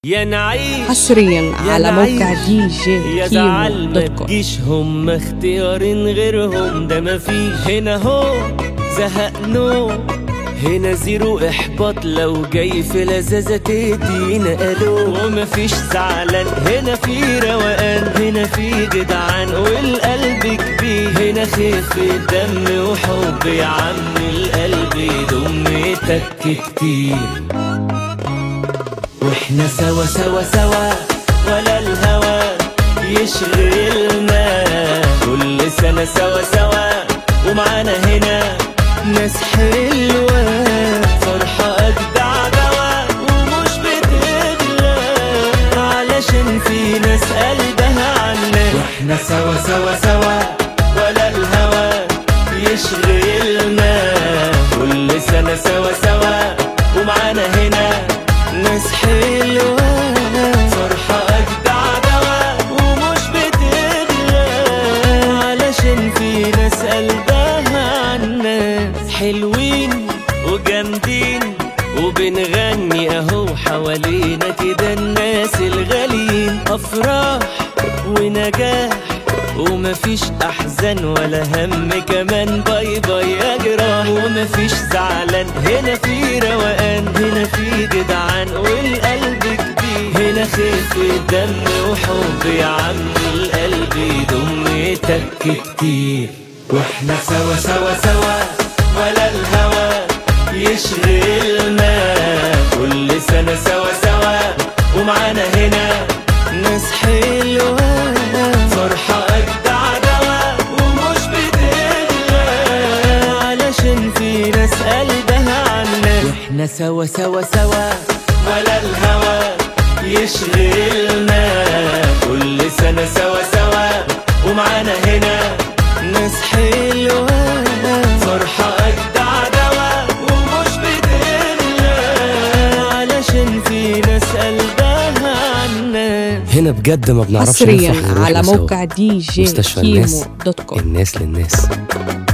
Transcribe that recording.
يا نعيش حصريا يا على نعيش، موقع دي جي يا كيمو زعل ما دوت كوم تجيش هم اختيارين غيرهم ده مفيش هنا هو زهقنو هنا زيرو احباط لو جاي في لذاذة تدينا الو ومفيش زعلان هنا في روقان هنا في جدعان والقلب كبير هنا خف دم وحب يا عم القلب يضم تك كتير واحنا سوا سوا سوا ولا الهوى يشغلنا كل سنة سوا سوا ومعانا هنا ناس حلوة فرحة أجدع دوا ومش بتغلى علشان في ناس قلبها عنا واحنا سوا سوا سوا ولا الهوى يشغلنا كل سنة سوا سوا ومعانا هنا ناس حلوة فرحة أجدع دوا ومش بتغلى علشان في ناس قلبها عالناس حلوين وجامدين وبنغني اهو حوالينا كده الناس الغاليين افراح ونجاح ومفيش احزان ولا هم كمان باي باي يا جراح ومفيش زعلان هنا في روقان هنا في جدعان والقلب كبير هنا خف دم وحب يا عم القلب يضم تك كتير واحنا سوا سوا سوا ولا الهوى يشغلنا كل سنة سوا سوا ومعانا هنا ناس حلوة فرحة أجدع دوا ومش بتغلى علشان في ناس قلبها عنا واحنا سوا سوا سوا ولا الهوى يشغلنا كل سنة سوا سوا ومعانا هنا ناس حلوة فرحة أجدع دوا ومش بتغلى علشان في ناس قلبها عنا هنا بجد ما بنعرفش حصريا نفرح غير على وإحنا سوا. موقع دي جي مستشفى الناس كيمو دوت كوم الناس للناس